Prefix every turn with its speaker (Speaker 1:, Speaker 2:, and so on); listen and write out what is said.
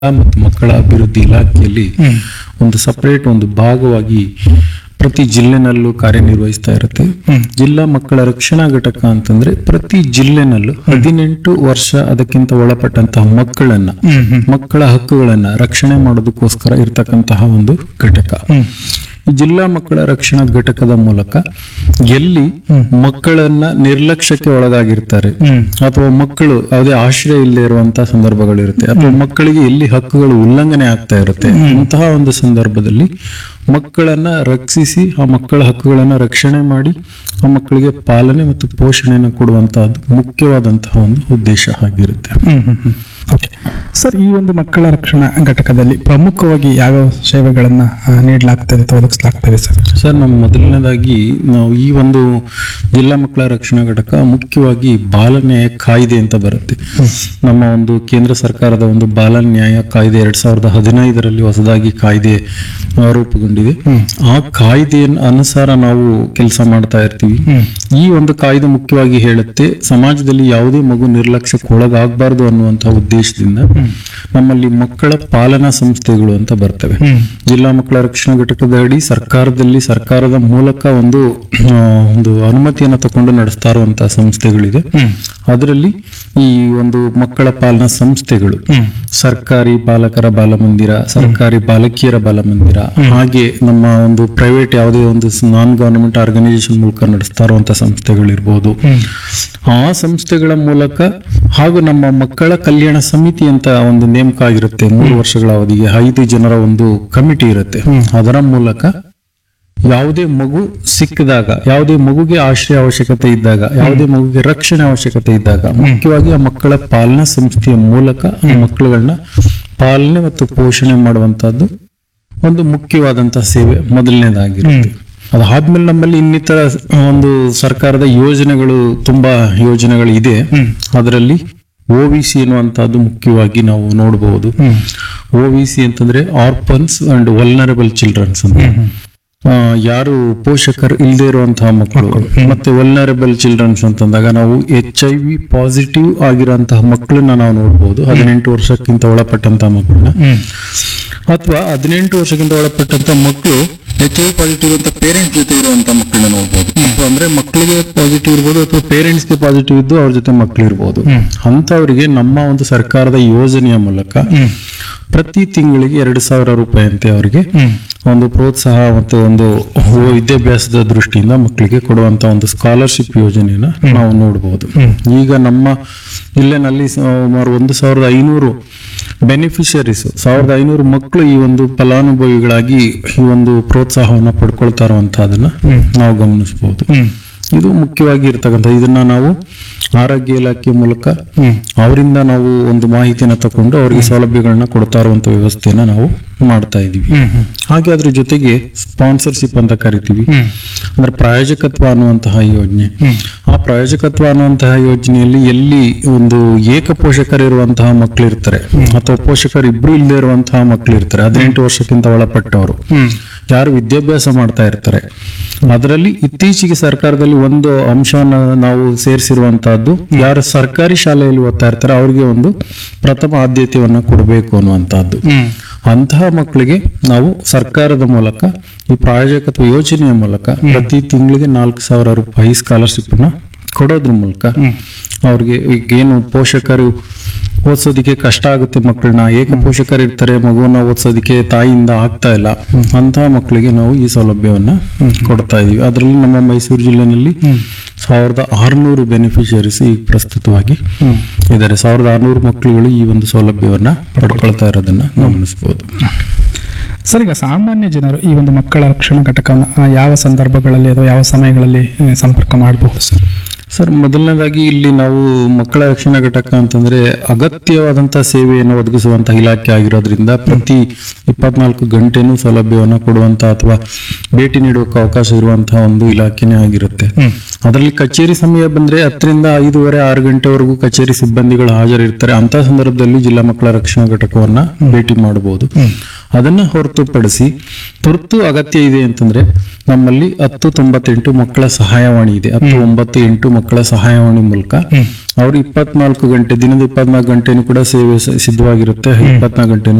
Speaker 1: ಮತ್ತು ಮಕ್ಕಳ ಅಭಿವೃದ್ಧಿ ಇಲಾಖೆಯಲ್ಲಿ ಒಂದು ಸಪರೇಟ್ ಒಂದು ಭಾಗವಾಗಿ ಪ್ರತಿ ಜಿಲ್ಲೆನಲ್ಲೂ ಕಾರ್ಯನಿರ್ವಹಿಸ್ತಾ ಇರುತ್ತೆ ಜಿಲ್ಲಾ ಮಕ್ಕಳ ರಕ್ಷಣಾ ಘಟಕ ಅಂತಂದ್ರೆ ಪ್ರತಿ ಜಿಲ್ಲೆನಲ್ಲೂ ಹದಿನೆಂಟು ವರ್ಷ ಅದಕ್ಕಿಂತ ಒಳಪಟ್ಟಂತಹ ಮಕ್ಕಳನ್ನ ಮಕ್ಕಳ ಹಕ್ಕುಗಳನ್ನ ರಕ್ಷಣೆ ಮಾಡೋದಕ್ಕೋಸ್ಕರ ಇರ್ತಕ್ಕಂತಹ ಒಂದು ಘಟಕ ಈ ಜಿಲ್ಲಾ ಮಕ್ಕಳ ರಕ್ಷಣಾ ಘಟಕದ ಮೂಲಕ ಎಲ್ಲಿ ಮಕ್ಕಳನ್ನ ನಿರ್ಲಕ್ಷ್ಯಕ್ಕೆ ಒಳಗಾಗಿರ್ತಾರೆ ಅಥವಾ ಮಕ್ಕಳು ಯಾವುದೇ ಆಶ್ರಯ ಇಲ್ಲದೆ ಇರುವಂತಹ ಸಂದರ್ಭಗಳಿರುತ್ತೆ ಅಥವಾ ಮಕ್ಕಳಿಗೆ ಎಲ್ಲಿ ಹಕ್ಕುಗಳು ಉಲ್ಲಂಘನೆ ಆಗ್ತಾ ಇರುತ್ತೆ ಅಂತಹ ಒಂದು ಸಂದರ್ಭದಲ್ಲಿ ಮಕ್ಕಳನ್ನ ರಕ್ಷಿಸಿ ಆ ಮಕ್ಕಳ ಹಕ್ಕುಗಳನ್ನ ರಕ್ಷಣೆ ಮಾಡಿ ಆ ಮಕ್ಕಳಿಗೆ ಪಾಲನೆ ಮತ್ತು ಪೋಷಣೆಯನ್ನು ಕೊಡುವಂತಹದ್ದು ಮುಖ್ಯವಾದಂತಹ ಒಂದು ಉದ್ದೇಶ ಆಗಿರುತ್ತೆ
Speaker 2: ಓಕೆ ಸರ್ ಈ ಒಂದು ಮಕ್ಕಳ ರಕ್ಷಣಾ ಘಟಕದಲ್ಲಿ ಪ್ರಮುಖವಾಗಿ ಯಾವ್ಯಾವ ಸೇವೆಗಳನ್ನ ಆ, ನೀಡಲಾಗ್ತದೆ ಅಥವಾ ಒದಗಿಸಲಾಗ್ತದೆ ಸರ್
Speaker 1: ಸರ್ ನಮ್ಮ ಮೊದಲನೇದಾಗಿ ನಾವು ಈ ಒಂದು ಜಿಲ್ಲಾ ಮಕ್ಕಳ ರಕ್ಷಣಾ ಘಟಕ ಮುಖ್ಯವಾಗಿ ಬಾಲ ನ್ಯಾಯ ಕಾಯ್ದೆ ಅಂತ ಬರುತ್ತೆ ನಮ್ಮ ಒಂದು ಕೇಂದ್ರ ಸರ್ಕಾರದ ಒಂದು ಬಾಲ ನ್ಯಾಯ ಕಾಯ್ದೆ ಎರಡ್ ಸಾವಿರದ ಹದಿನೈದರಲ್ಲಿ ಹೊಸದಾಗಿ ಕಾಯ್ದೆ ಆ, ರೂಪುಗೊಂಡಿದೆ ಆ ಕಾಯ್ದೆಯ ಅನುಸಾರ ನಾವು ಕೆಲಸ ಮಾಡ್ತಾ ಇರ್ತೀವಿ ಈ ಒಂದು ಕಾಯ್ದೆ ಮುಖ್ಯವಾಗಿ ಹೇಳುತ್ತೆ ಸಮಾಜದಲ್ಲಿ ಯಾವುದೇ ಮಗು ನಿರ್ಲಕ್ಷ್ಯಕ್ಕೆ ಒಳಗಾಗಬಾರ್ದು ಅನ್ನುವಂತಹ ಉದ್ದೇಶದಿಂದ ನಮ್ಮಲ್ಲಿ ಮಕ್ಕಳ ಪಾಲನಾ ಸಂಸ್ಥೆಗಳು ಅಂತ ಬರ್ತವೆ ಜಿಲ್ಲಾ ಮಕ್ಕಳ ರಕ್ಷಣಾ ಘಟಕದ ಅಡಿ ಸರ್ಕಾರದಲ್ಲಿ ಸರ್ಕಾರದ ಮೂಲಕ ಒಂದು ಆ, ಒಂದು ಅನುಮತಿಯನ್ನು ತಗೊಂಡು ನಡೆಸ್ತಾ ಇರುವಂತಹ ಸಂಸ್ಥೆಗಳಿದೆ ಅದರಲ್ಲಿ ಈ ಒಂದು ಮಕ್ಕಳ ಪಾಲನಾ ಸಂಸ್ಥೆಗಳು ಸರ್ಕಾರಿ ಬಾಲಕರ ಬಾಲಮಂದಿರ ಸರ್ಕಾರಿ ಬಾಲಕಿಯರ ಬಾಲಮಂದಿರ ಹಾಗೆ ನಮ್ಮ ಒಂದು ಪ್ರೈವೇಟ್ ಯಾವುದೇ ಒಂದು ನಾನ್ ಗವರ್ನಮೆಂಟ್ ಆರ್ಗನೈಸೇಷನ್ ಮೂಲಕ ನಡೆಸ್ತಾ ಇರುವಂತಹ ಸಂಸ್ಥೆಗಳಿರ್ಬೋದು ಆ ಸಂಸ್ಥೆಗಳ ಮೂಲಕ ಹಾಗೂ ನಮ್ಮ ಮಕ್ಕಳ ಕಲ್ಯಾಣ ಸಮಿತಿ ಅಂತ ಒಂದು ನೇಮಕ ಆಗಿರುತ್ತೆ ಮೂರು ವರ್ಷಗಳ ಅವಧಿಗೆ ಐದು ಜನರ ಒಂದು ಕಮಿಟಿ ಇರುತ್ತೆ ಅದರ ಮೂಲಕ ಯಾವುದೇ ಮಗು ಸಿಕ್ಕಿದಾಗ ಯಾವುದೇ ಮಗುಗೆ ಆಶ್ರಯ ಅವಶ್ಯಕತೆ ಇದ್ದಾಗ ಯಾವುದೇ ಮಗುಗೆ ರಕ್ಷಣೆ ಅವಶ್ಯಕತೆ ಇದ್ದಾಗ ಮುಖ್ಯವಾಗಿ ಆ ಮಕ್ಕಳ ಪಾಲನಾ ಸಂಸ್ಥೆಯ ಮೂಲಕ ಆ ಮಕ್ಕಳುಗಳನ್ನ ಪಾಲನೆ ಮತ್ತು ಪೋಷಣೆ ಮಾಡುವಂತಹದ್ದು ಒಂದು ಮುಖ್ಯವಾದಂತಹ ಸೇವೆ ಮೊದಲನೇದಾಗಿರುತ್ತೆ ಅದಾದ್ಮೇಲೆ ನಮ್ಮಲ್ಲಿ ಇನ್ನಿತರ ಒಂದು ಸರ್ಕಾರದ ಯೋಜನೆಗಳು ತುಂಬಾ ಯೋಜನೆಗಳು ಇದೆ ಅದರಲ್ಲಿ ಒ ವಿ ಸಿ ಎನ್ನುವಂತಹದ್ದು ಮುಖ್ಯವಾಗಿ ನಾವು ನೋಡಬಹುದು ಒ ವಿ ಸಿ ಅಂತಂದ್ರೆ ಆರ್ಪನ್ಸ್ ಅಂಡ್ ವಲ್ನರಬಲ್ ಚಿಲ್ಡ್ರನ್ಸ್ ಅಂತ ಆ, ಯಾರು ಪೋಷಕರು ಇಲ್ಲದೆ ಇರುವಂತಹ ಮಕ್ಕಳು ಮತ್ತೆ ವಲ್ನರಬಲ್ ಚಿಲ್ಡ್ರನ್ಸ್ ಅಂತಂದಾಗ ನಾವು ಎಚ್ ಐ ವಿ ಪಾಸಿಟಿವ್ ಆಗಿರುವಂತಹ ಮಕ್ಕಳನ್ನ ನಾವು ನೋಡಬಹುದು ಹದಿನೆಂಟು ವರ್ಷಕ್ಕಿಂತ ಒಳಪಟ್ಟಂತಹ ಮಕ್ಕಳನ್ನ ಅಥವಾ ಹದಿನೆಂಟು ವರ್ಷಕ್ಕಿಂತ ಒಳಪಟ್ಟಂತ ಮಕ್ಕಳು ಎಚ್ ಐ ಪಾಸಿಟಿವ್ ಅಂತ ಪೇರೆಂಟ್ಸ್ ಜೊತೆ ಇರುವಂತ ಮಕ್ಕಳನ್ನ ನೋಡ್ಬೋದು ಅಥವಾ ಅಂದ್ರೆ ಮಕ್ಕಳಿಗೆ ಪಾಸಿಟಿವ್ ಇರ್ಬೋದು ಅಥವಾ ಪೇರೆಂಟ್ಸ್ ಗೆ ಪಾಸಿಟಿವ್ ಇದ್ದು ಅವ್ರ ಜೊತೆ ಮಕ್ಕಳು ಇರ್ಬೋದು ಅಂತವರಿಗೆ ನಮ್ಮ ಒಂದು ಸರ್ಕಾರದ ಯೋಜನೆಯ ಮೂಲಕ ಪ್ರತಿ ತಿಂಗಳಿಗೆ ಎರಡು ಸಾವಿರ ರೂಪಾಯಿ ಅಂತೆ ಅವರಿಗೆ ಒಂದು ಪ್ರೋತ್ಸಾಹ ಮತ್ತು ಒಂದು ವಿದ್ಯಾಭ್ಯಾಸದ ದೃಷ್ಟಿಯಿಂದ ಮಕ್ಕಳಿಗೆ ಕೊಡುವಂತ ಒಂದು ಸ್ಕಾಲರ್ಶಿಪ್ ಯೋಜನೆಯನ್ನ ನಾವು ನೋಡಬಹುದು ಈಗ ನಮ್ಮ ಜಿಲ್ಲೆನಲ್ಲಿ ಸುಮಾರು ಒಂದು ಸಾವಿರದ ಐನೂರು ಬೆನಿಫಿಷರೀಸ್ ಸಾವಿರದ ಐನೂರು ಮಕ್ಕಳು ಈ ಒಂದು ಫಲಾನುಭವಿಗಳಾಗಿ ಈ ಒಂದು ಪ್ರೋತ್ಸಾಹವನ್ನ ಪಡ್ಕೊಳ್ತಾ ಇರುವಂತಹದನ್ನ ನಾವು ಗಮನಿಸಬಹುದು ಇದು ಮುಖ್ಯವಾಗಿ ಇರ್ತಕ್ಕಂಥ ಇದನ್ನ ನಾವು ಆರೋಗ್ಯ ಇಲಾಖೆ ಮೂಲಕ ಅವರಿಂದ ನಾವು ಒಂದು ಮಾಹಿತಿಯನ್ನ ತಕೊಂಡು ಅವರಿಗೆ ಸೌಲಭ್ಯಗಳನ್ನ ಕೊಡ್ತಾ ಇರುವಂತ ವ್ಯವಸ್ಥೆಯನ್ನ ನಾವು ಮಾಡ್ತಾ ಇದೀವಿ ಹಾಗೆ ಅದ್ರ ಜೊತೆಗೆ ಸ್ಪಾನ್ಸರ್ಶಿಪ್ ಅಂತ ಕರಿತೀವಿ ಅಂದ್ರೆ ಪ್ರಾಯೋಜಕತ್ವ ಅನ್ನುವಂತಹ ಯೋಜನೆ ಆ ಪ್ರಾಯೋಜಕತ್ವ ಅನ್ನುವಂತಹ ಯೋಜನೆಯಲ್ಲಿ ಎಲ್ಲಿ ಒಂದು ಏಕ ಪೋಷಕರಿರುವಂತಹ ಮಕ್ಕಳು ಇರ್ತಾರೆ ಅಥವಾ ಪೋಷಕರು ಇಬ್ರು ಇಲ್ಲದೆ ಇರುವಂತಹ ಮಕ್ಕಳು ಇರ್ತಾರೆ ಹದಿನೆಂಟು ವರ್ಷಕ್ಕಿಂತ ಒಳಪಟ್ಟವರು ಯಾರು ವಿದ್ಯಾಭ್ಯಾಸ ಮಾಡ್ತಾ ಇರ್ತಾರೆ ಅದರಲ್ಲಿ ಇತ್ತೀಚೆಗೆ ಸರ್ಕಾರದಲ್ಲಿ ಒಂದು ಅಂಶವನ್ನ ನಾವು ಸೇರಿಸಿರುವಂತಹದ್ದು ಯಾರು ಸರ್ಕಾರಿ ಶಾಲೆಯಲ್ಲಿ ಓದ್ತಾ ಇರ್ತಾರೆ ಅವ್ರಿಗೆ ಒಂದು ಪ್ರಥಮ ಆದ್ಯತೆಯನ್ನ ಕೊಡಬೇಕು ಅನ್ನುವಂತಹದ್ದು ಅಂತಹ ಮಕ್ಕಳಿಗೆ ನಾವು ಸರ್ಕಾರದ ಮೂಲಕ ಈ ಪ್ರಾಯೋಜಕತ್ವ ಯೋಜನೆಯ ಮೂಲಕ ಪ್ರತಿ ತಿಂಗಳಿಗೆ ನಾಲ್ಕು ಸಾವಿರ ರೂಪಾಯಿ ಸ್ಕಾಲರ್ಶಿಪ್ ನ ಕೊಡೋದ್ರ ಮೂಲಕ ಅವ್ರಿಗೆ ಈಗ ಏನು ಪೋಷಕರು ಓದಿಸೋದಕ್ಕೆ ಕಷ್ಟ ಆಗುತ್ತೆ ಮಕ್ಕಳನ್ನ ಏಕ ಪೋಷಕರು ಇರ್ತಾರೆ ಮಗುವನ್ನ ಓದಿಸೋದಕ್ಕೆ ತಾಯಿಯಿಂದ ಆಗ್ತಾ ಇಲ್ಲ ಅಂತಹ ಮಕ್ಕಳಿಗೆ ನಾವು ಈ ಸೌಲಭ್ಯವನ್ನ ಕೊಡ್ತಾ ಇದೀವಿ ಅದರಲ್ಲಿ ನಮ್ಮ ಮೈಸೂರು ಜಿಲ್ಲೆನಲ್ಲಿ ಸಾವಿರದ ಆರುನೂರು ಬೆನಿಫಿಷರೀಸ್ ಈಗ ಪ್ರಸ್ತುತವಾಗಿ ಇದ್ದಾರೆ ಸಾವಿರದ ಆರುನೂರು ಮಕ್ಕಳುಗಳು ಈ ಒಂದು ಸೌಲಭ್ಯವನ್ನ ಪಡ್ಕೊಳ್ತಾ ಇರೋದನ್ನ ಗಮನಿಸಬಹುದು
Speaker 2: ಸರ್ ಈಗ ಸಾಮಾನ್ಯ ಜನರು ಈ ಒಂದು ಮಕ್ಕಳ ರಕ್ಷಣಾ ಘಟಕವನ್ನು ಆ, ಯಾವ ಸಂದರ್ಭಗಳಲ್ಲಿ ಅಥವಾ ಯಾವ ಸಮಯಗಳಲ್ಲಿ ಆ, ಸಂಪರ್ಕ ಮಾಡಬಹುದು ಸರ್
Speaker 1: ಸರ್ ಮೊದಲನೇದಾಗಿ ಇಲ್ಲಿ ನಾವು ಮಕ್ಕಳ ರಕ್ಷಣಾ ಘಟಕ ಅಂತಂದ್ರೆ ಅಗತ್ಯವಾದಂತಹ ಸೇವೆಯನ್ನು ಒದಗಿಸುವಂತಹ ಇಲಾಖೆ ಆಗಿರೋದ್ರಿಂದ ಪ್ರತಿ ಇಪ್ಪತ್ನಾಲ್ಕು ಗಂಟೆನೂ ಸೌಲಭ್ಯವನ್ನು ಕೊಡುವಂತ ಅಥವಾ ಭೇಟಿ ನೀಡುವಕ್ಕೆ ಅವಕಾಶ ಇರುವಂತಹ ಒಂದು ಇಲಾಖೆನೇ ಆಗಿರುತ್ತೆ ಅದರಲ್ಲಿ ಕಚೇರಿ ಸಮಯ ಬಂದ್ರೆ ಹತ್ತರಿಂದ ಐದೂವರೆ ಆರು ಗಂಟೆವರೆಗೂ ಕಚೇರಿ ಸಿಬ್ಬಂದಿಗಳು ಹಾಜರಿರ್ತಾರೆ ಅಂತ ಸಂದರ್ಭದಲ್ಲಿ ಜಿಲ್ಲಾ ಮಕ್ಕಳ ರಕ್ಷಣಾ ಘಟಕವನ್ನ ಭೇಟಿ ಮಾಡಬಹುದು ಅದನ್ನ ಹೊರತುಪಡಿಸಿ ತುರ್ತು ಅಗತ್ಯ ಇದೆ ಅಂತಂದ್ರೆ ನಮ್ಮಲ್ಲಿ ಹತ್ತು ತೊಂಬತ್ತೆಂಟು ಮಕ್ಕಳ ಸಹಾಯವಾಣಿ ಇದೆ ಹತ್ತು ಒಂಬತ್ತು ಎಂಟು ಮಕ್ಕಳ ಸಹಾಯವಾಣಿ ಮೂಲಕ ಅವ್ರು ಇಪ್ಪತ್ನಾಲ್ಕು ಗಂಟೆ ದಿನದ ಇಪ್ಪತ್ನಾಲ್ಕು ಗಂಟೆನೂ ಕೂಡ ಸೇವೆ ಸ- ಸಿದ್ಧವಾಗಿರುತ್ತೆ ಇಪ್ಪತ್ನಾಲ್ಕು ಗಂಟೆ